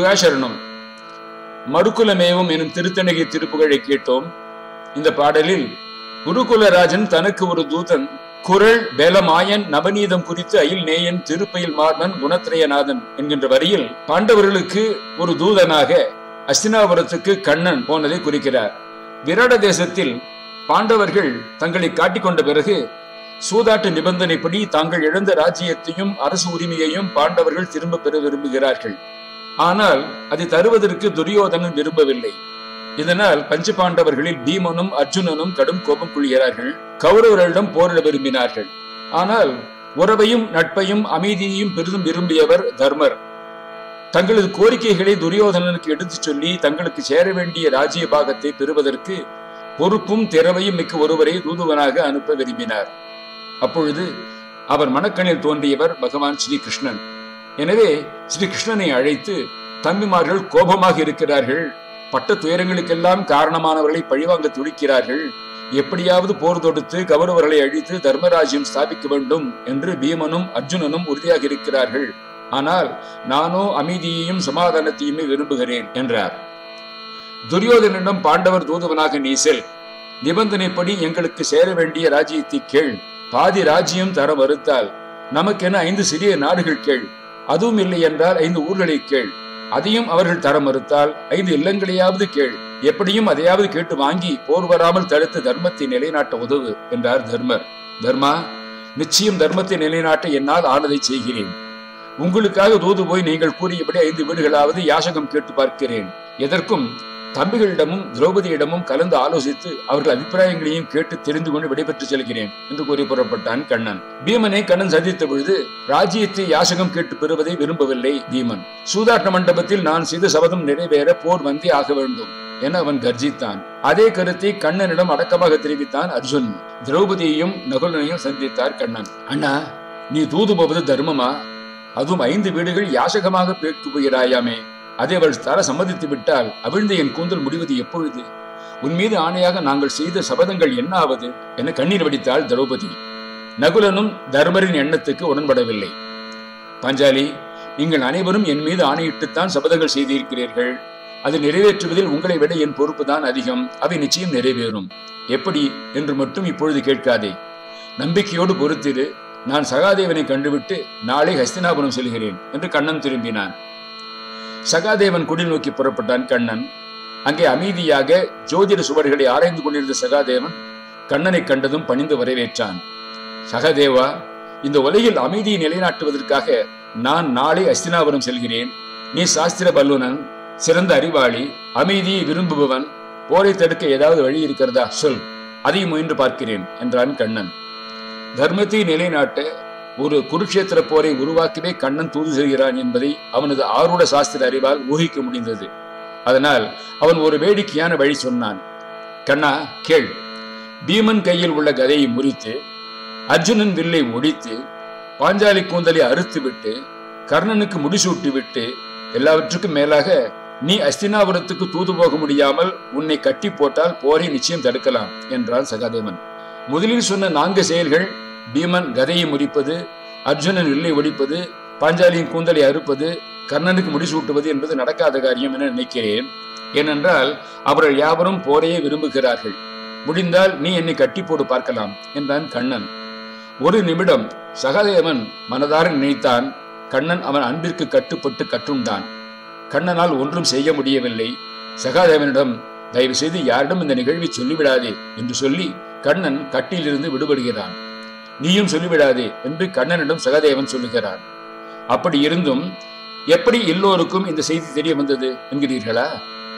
முருகா சரணம் மறுக்குலமேவும் எனும் திருத்தணிகை திருப்புகழை கேட்டோம் இந்த பாடலில் குருகுலராஜன் தனக்கு ஒரு தூதன் குரல் பேலமாயன் நவநீதம் குறித்து அயில் நேயன் திருப்பயில் மார்மன் குணத்திரயநாதன் என்கின்ற வரியில் பாண்டவர்களுக்கு ஒரு தூதனாக அஸ்தினாபுரத்துக்கு கண்ணன் போனதை குறிக்கிறார் விராட தேசத்தில் பாண்டவர்கள் தங்களை காட்டிக்கொண்ட பிறகு சூதாட்ட நிபந்தனைப்படி தாங்கள் இழந்த ராஜ்யத்தையும் அரசு உரிமையையும் பாண்டவர்கள் திரும்ப பெற விரும்புகிறார்கள் ஆனால் அதை தருவதற்கு துரியோதனன் விரும்பவில்லை இதனால் பஞ்ச பாண்டவர்களில் பீமனும் அர்ஜுனனும் கடும் கோபம் கொள்கிறார்கள் கௌரவர்களிடம் போரிட விரும்பினார்கள் ஆனால் உறவையும் நட்பையும் அமைதியையும் பெரிதும் விரும்பியவர் தர்மர் தங்களது கோரிக்கைகளை துரியோதனனுக்கு எடுத்துச் சொல்லி தங்களுக்கு சேர வேண்டிய ராஜ்ய பாகத்தை பெறுவதற்கு பொறுப்பும் திறமையும் மிக்க ஒருவரை தூதுவனாக அனுப்ப விரும்பினார் அப்பொழுது அவர் மனக்கண்ணில் தோன்றியவர் பகவான் ஸ்ரீ கிருஷ்ணன் எனவே ஸ்ரீ கிருஷ்ணனை அழைத்து தம்பிமார்கள் கோபமாக இருக்கிறார்கள் பட்ட துயரங்களுக்கெல்லாம் காரணமானவர்களை பழிவாங்க துடிக்கிறார்கள் எப்படியாவது போர் தொடுத்து கௌரவர்களை அழித்து தர்மராஜ்யம் ஸ்தாபிக்க வேண்டும் என்று பீமனும் அர்ஜுனனும் உறுதியாக இருக்கிறார்கள் ஆனால் நானோ அமைதியையும் சமாதானத்தையுமே விரும்புகிறேன் என்றார் துரியோதனிடம் பாண்டவர் தூதுவனாக நீ செல் நிபந்தனைப்படி எங்களுக்கு சேர வேண்டிய ராஜ்யத்தை கேள் பாதி ராஜ்யம் தர மறுத்தால் நமக்கென ஐந்து சிறிய நாடுகள் கேள் அதுவும் இல்லை என்றால் ஐந்து ஊர்களை கேள் அதையும் அவர்கள் தர மறுத்தால் ஐந்து இல்லங்களையாவது கேள் எப்படியும் அதையாவது கேட்டு வாங்கி போர் வராமல் தடுத்து தர்மத்தை நிலைநாட்ட உதவு என்றார் தர்மர் தர்மா நிச்சயம் தர்மத்தை நிலைநாட்ட என்னால் ஆனதை செய்கிறேன் உங்களுக்காக தூது போய் நீங்கள் கூறியபடி ஐந்து வீடுகளாவது யாசகம் கேட்டு பார்க்கிறேன் எதற்கும் தம்பிகளிடமும் திரௌபதியிடமும் கலந்து ஆலோசித்து அவர்கள் அபிப்பிராயங்களையும் கேட்டு தெரிந்து கொண்டு விடைபெற்று செல்கிறேன் என்று கூறி புறப்பட்டான் கண்ணன் பீமனை கண்ணன் சந்தித்த பொழுது ராஜ்யத்தை யாசகம் கேட்டு பெறுவதை விரும்பவில்லை பீமன் சூதாட்ட மண்டபத்தில் நான் செய்த சபதம் நிறைவேற போர் வந்தே ஆக வேண்டும் என அவன் கர்ஜித்தான் அதே கருத்தை கண்ணனிடம் அடக்கமாக தெரிவித்தான் அர்ஜுன் திரௌபதியையும் நகுலனையும் சந்தித்தார் கண்ணன் அண்ணா நீ தூது போவது தர்மமா அதுவும் ஐந்து வீடுகள் யாசகமாக பேட்டு போகிறாயாமே அதை அவள் தர சம்மதித்து விட்டால் அவிழ்ந்த என் கூந்தல் முடிவது எப்பொழுது உன் மீது ஆணையாக நாங்கள் செய்த சபதங்கள் என்ன ஆவது என கண்ணீர் வடித்தாள் திரௌபதி நகுலனும் தர்மரின் எண்ணத்துக்கு உடன்படவில்லை பாஞ்சாலி நீங்கள் அனைவரும் என் மீது ஆணையிட்டுத்தான் சபதங்கள் செய்திருக்கிறீர்கள் அதை நிறைவேற்றுவதில் உங்களை விட என் பொறுப்பு தான் அதிகம் அவை நிச்சயம் நிறைவேறும் எப்படி என்று மட்டும் இப்பொழுது கேட்காதே நம்பிக்கையோடு பொறுத்திரு நான் சகாதேவனை கண்டுவிட்டு நாளை ஹஸ்தினாபுரம் செல்கிறேன் என்று கண்ணன் திரும்பினான் சகாதேவன் குடில் நோக்கி புறப்பட்டான் கண்ணன் அங்கே அமைதியாக ஜோதிட சுவர்களை ஆராய்ந்து கொண்டிருந்த சகாதேவன் கண்ணனை கண்டதும் பணிந்து வரவேற்றான் சகாதேவா இந்த உலகில் அமைதியை நிலைநாட்டுவதற்காக நான் நாளை அஸ்தினாபுரம் செல்கிறேன் நீ சாஸ்திர பல்லுனன் சிறந்த அறிவாளி அமைதியை விரும்புபவன் போரை தடுக்க ஏதாவது வழி இருக்கிறதா சொல் அதையும் முயன்று பார்க்கிறேன் என்றான் கண்ணன் தர்மத்தை நிலைநாட்ட ஒரு குருக்ஷேத்திர போரை உருவாக்கவே கண்ணன் தூது செய்கிறான் என்பதை அவனது ஆரூட சாஸ்திர அறிவால் ஊகிக்க முடிந்தது அதனால் அவன் ஒரு வேடிக்கையான வழி சொன்னான் கண்ணா கேள் பீமன் கையில் உள்ள கதையை முறித்து அர்ஜுனன் வில்லை ஒடித்து பாஞ்சாலி கூந்தலை அறுத்து விட்டு கர்ணனுக்கு முடிசூட்டி விட்டு எல்லாவற்றுக்கும் மேலாக நீ அஸ்தினாபுரத்துக்கு தூது போக முடியாமல் உன்னை கட்டி போட்டால் போரை நிச்சயம் தடுக்கலாம் என்றான் சகாதேவன் முதலில் சொன்ன நான்கு செயல்கள் பீமன் கதையை முறிப்பது அர்ஜுனன் வில்லை ஒடிப்பது பாஞ்சாலியின் கூந்தலை அறுப்பது கர்ணனுக்கு முடிசூட்டுவது என்பது நடக்காத காரியம் என நினைக்கிறேன் ஏனென்றால் அவர்கள் யாவரும் போரையே விரும்புகிறார்கள் முடிந்தால் நீ என்னை கட்டி போடு பார்க்கலாம் என்றான் கண்ணன் ஒரு நிமிடம் சகாதேவன் மனதார நினைத்தான் கண்ணன் அவன் அன்பிற்கு கட்டுப்பட்டு கட்டுண்டான் கண்ணனால் ஒன்றும் செய்ய முடியவில்லை சகாதேவனிடம் தயவு செய்து யாரிடம் இந்த நிகழ்வை சொல்லிவிடாதே என்று சொல்லி கண்ணன் கட்டியிலிருந்து விடுபடுகிறான் நீயும் சொல்லிவிடாதே என்று கண்ணனிடம் சகாதேவன் சொல்லுகிறான் அப்படி இருந்தும் எப்படி எல்லோருக்கும் இந்த செய்தி தெரிய வந்தது என்கிறீர்களா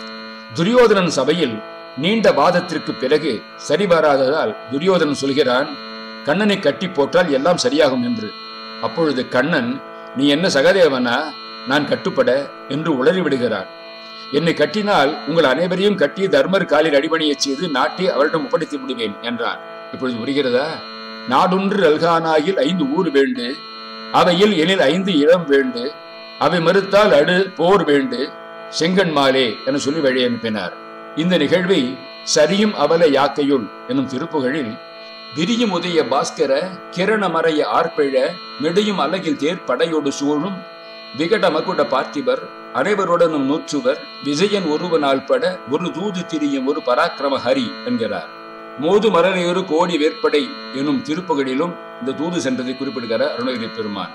துரியோதனன் சபையில் நீண்ட வாதத்திற்கு பிறகு சரிவராததால் துரியோதனன் சொல்கிறான் கண்ணனை கட்டி போட்டால் எல்லாம் சரியாகும் என்று அப்பொழுது கண்ணன் நீ என்ன சகதேவனா நான் கட்டுப்பட என்று உளறி விடுகிறான் என்னை கட்டினால் உங்கள் அனைவரையும் கட்டி தர்மர் காலில் அடிபணியச் செய்து நாட்டை அவரிடம் ஒப்படைத்து விடுவேன் என்றான் இப்பொழுது புரிகிறதா நாடொன்று அல்கானாயில் ஐந்து ஊர் வேண்டு அவையில் எனில் ஐந்து இடம் வேண்டு அவை மறுத்தால் அடு போர் வேண்டு செங்கன்மாலே என சொல்லி வழி அனுப்பினார் இந்த நிகழ்வை சரியும் அவல யாக்கையுள் எனும் திருப்புகழில் விரியும் உதய பாஸ்கர கிரண மறைய ஆர்ப்பிழ மெடியும் அலகில் தேர் படையோடு சூழும் விகட மகுட பார்த்திபர் அனைவருடனும் நூற்றுவர் விஜயன் ஒருவனால் பட ஒரு தூது திரியும் ஒரு பராக்கிரம ஹரி என்கிறார் மோது மரலையொரு கோடி வேற்படை எனும் திருப்புகளிலும் இந்த தூது சென்றதை குறிப்பிடுகிறார் அருணகிரி பெருமான்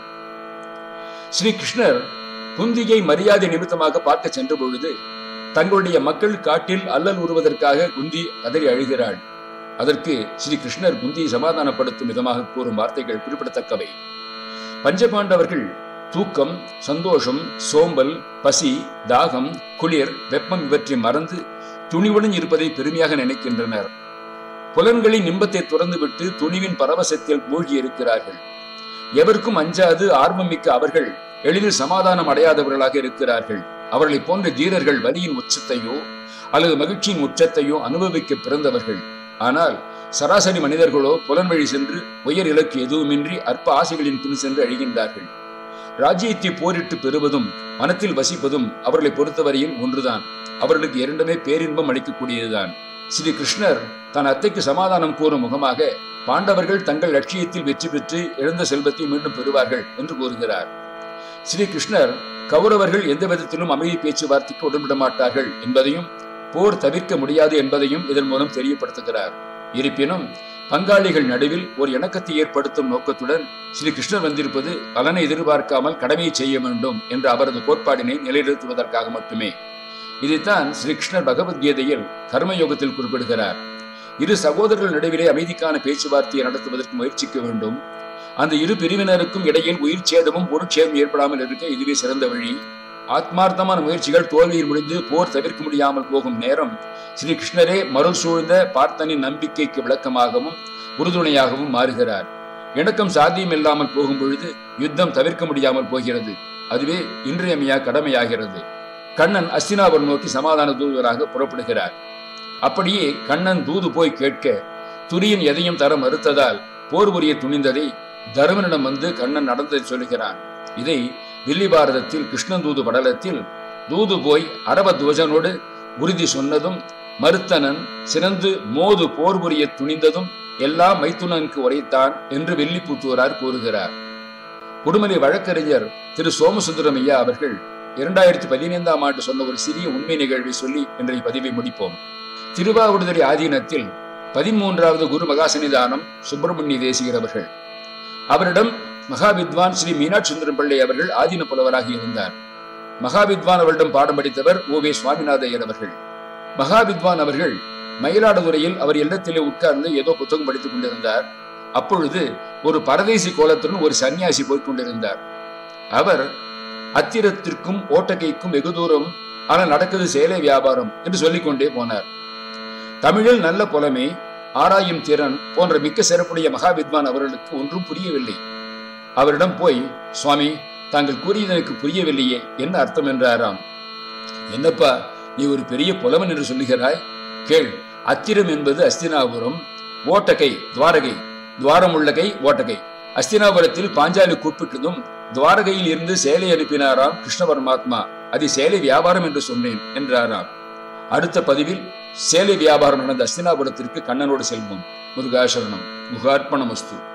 ஸ்ரீ கிருஷ்ணர் குந்தியை மரியாதை நிமித்தமாக பார்க்க சென்ற பொழுது தங்களுடைய மக்கள் காட்டில் அல்லல் உறுவதற்காக குந்தி கதறி அழுகிறாள் அதற்கு ஸ்ரீ கிருஷ்ணர் குந்தியை சமாதானப்படுத்தும் விதமாக கூறும் வார்த்தைகள் குறிப்பிடத்தக்கவை பஞ்சபாண்டவர்கள் தூக்கம் சந்தோஷம் சோம்பல் பசி தாகம் குளிர் வெப்பம் இவற்றை மறந்து துணிவுடன் இருப்பதை பெருமையாக நினைக்கின்றனர் புலன்களின் இன்பத்தை துறந்துவிட்டு துணிவின் பரவசத்தில் மூழ்கி இருக்கிறார்கள் எவருக்கும் அஞ்சாது ஆர்வமிக்க அவர்கள் எளிதில் சமாதானம் அடையாதவர்களாக இருக்கிறார்கள் அவர்களை போன்ற தீரர்கள் வலியின் உச்சத்தையோ அல்லது மகிழ்ச்சியின் உச்சத்தையோ அனுபவிக்க பிறந்தவர்கள் ஆனால் சராசரி மனிதர்களோ புலன் வழி சென்று உயர் இலக்கு எதுவுமின்றி அற்ப ஆசைகளின் பின் சென்று அழிகின்றார்கள் ராஜ்யத்தை போரிட்டு பெறுவதும் மனத்தில் வசிப்பதும் அவர்களை பொறுத்தவரையில் ஒன்றுதான் அவர்களுக்கு இரண்டுமே பேரின்பம் அளிக்கக்கூடியதுதான் ஸ்ரீ கிருஷ்ணர் தன் அத்தைக்கு சமாதானம் கூறும் முகமாக பாண்டவர்கள் தங்கள் லட்சியத்தில் வெற்றி பெற்று இழந்த செல்வத்தை மீண்டும் பெறுவார்கள் என்று கூறுகிறார் ஸ்ரீ கிருஷ்ணர் கௌரவர்கள் எந்த விதத்திலும் அமைதி பேச்சுவார்த்தைக்கு உடன்பட மாட்டார்கள் என்பதையும் போர் தவிர்க்க முடியாது என்பதையும் இதன் மூலம் தெரியப்படுத்துகிறார் இருப்பினும் பங்காளிகள் நடுவில் ஒரு இணக்கத்தை ஏற்படுத்தும் நோக்கத்துடன் ஸ்ரீ கிருஷ்ணர் வந்திருப்பது பலனை எதிர்பார்க்காமல் கடமையை செய்ய வேண்டும் என்ற அவரது கோட்பாடினை நிலைநிறுத்துவதற்காக மட்டுமே இதைத்தான் ஸ்ரீ கிருஷ்ணர் பகவத்கீதையில் கர்மயோகத்தில் குறிப்பிடுகிறார் இரு சகோதரர்கள் நடுவிலே அமைதிக்கான பேச்சுவார்த்தையை நடத்துவதற்கு முயற்சிக்க வேண்டும் அந்த இரு பிரிவினருக்கும் இடையில் உயிர் சேதமும் பொருட்சேதம் ஏற்படாமல் இருக்க இதுவே சிறந்த வழி ஆத்மார்த்தமான முயற்சிகள் தோல்வியில் முடிந்து போர் தவிர்க்க முடியாமல் போகும் நேரம் ஸ்ரீ கிருஷ்ணரே மருள் சூழ்ந்த பார்த்தனின் நம்பிக்கைக்கு விளக்கமாகவும் உறுதுணையாகவும் மாறுகிறார் இணக்கம் சாத்தியம் இல்லாமல் போகும் பொழுது யுத்தம் தவிர்க்க முடியாமல் போகிறது அதுவே இன்றியமையா கடமையாகிறது கண்ணன் அஸ்தினாபுரம் நோக்கி சமாதான தூதுவராக புறப்படுகிறார் அப்படியே கண்ணன் தூது போய் கேட்க துரியன் எதையும் தர மறுத்ததால் போர் புரிய துணிந்ததை தருமனிடம் வந்து கண்ணன் நடந்ததை சொல்லுகிறான் இதை வில்லி பாரதத்தில் கிருஷ்ணன் தூது படலத்தில் தூது போய் அரப துவஜனோடு உறுதி சொன்னதும் மறுத்தனன் சிறந்து மோது போர் புரிய துணிந்ததும் எல்லாம் மைத்துனனுக்கு உரைத்தான் என்று வெள்ளிப்புத்தூரார் கூறுகிறார் உடுமலை வழக்கறிஞர் திரு சோமசுந்தரம் ஐயா அவர்கள் இரண்டாயிரத்தி பதினைந்தாம் ஆண்டு சொன்ன ஒரு சிறிய உண்மை நிகழ்வை சொல்லி இன்றைய பதிவை முடிப்போம் திருவாவூடுதுறை ஆதீனத்தில் பதிமூன்றாவது குரு மகாசன்னிதானம் சுப்பிரமணிய தேசிகர் அவர்கள் அவரிடம் மகாவித்வான் ஸ்ரீ மீனாட்சி சுந்தரம் பிள்ளை அவர்கள் ஆதீன புலவராக இருந்தார் மகாவித்வான் அவரிடம் பாடம் படித்தவர் ஓ வே சுவாமிநாத ஐயர் அவர்கள் மகாவித்வான் அவர்கள் மயிலாடுதுறையில் அவர் இல்லத்திலே உட்கார்ந்து ஏதோ புத்தகம் படித்துக் கொண்டிருந்தார் அப்பொழுது ஒரு பரதேசி கோலத்துடன் ஒரு சன்னியாசி போய்க் கொண்டிருந்தார் அவர் அத்திரத்திற்கும் ஓட்டகைக்கும் வெகு தூரம் ஆனால் நடக்குது சேலை வியாபாரம் என்று சொல்லிக்கொண்டே போனார் தமிழில் நல்ல புலமை ஆராயும் திறன் போன்ற மிக்க சிறப்புடைய மகாவித்வான் அவர்களுக்கு ஒன்றும் புரியவில்லை அவரிடம் போய் சுவாமி தாங்கள் கூறியது எனக்கு புரியவில்லையே என்ன அர்த்தம் என்றாராம் என்னப்பா நீ ஒரு பெரிய புலவன் என்று சொல்லுகிறாய் கேள் அத்திரம் என்பது அஸ்தினாபுரம் ஓட்டகை துவாரகை துவாரம் உள்ள கை ஓட்டகை அஸ்தினாபுரத்தில் பாஞ்சாலி கூப்பிட்டதும் துவாரகையில் இருந்து சேலை அனுப்பினாராம் கிருஷ்ண பரமாத்மா அது சேலை வியாபாரம் என்று சொன்னேன் என்றாராம் அடுத்த பதிவில் சேலை வியாபாரம் நடந்த அஸ்தினாபுரத்திற்கு கண்ணனோடு செல்வோம் முருகாசரணம் முகார்ப்பணமஸ்து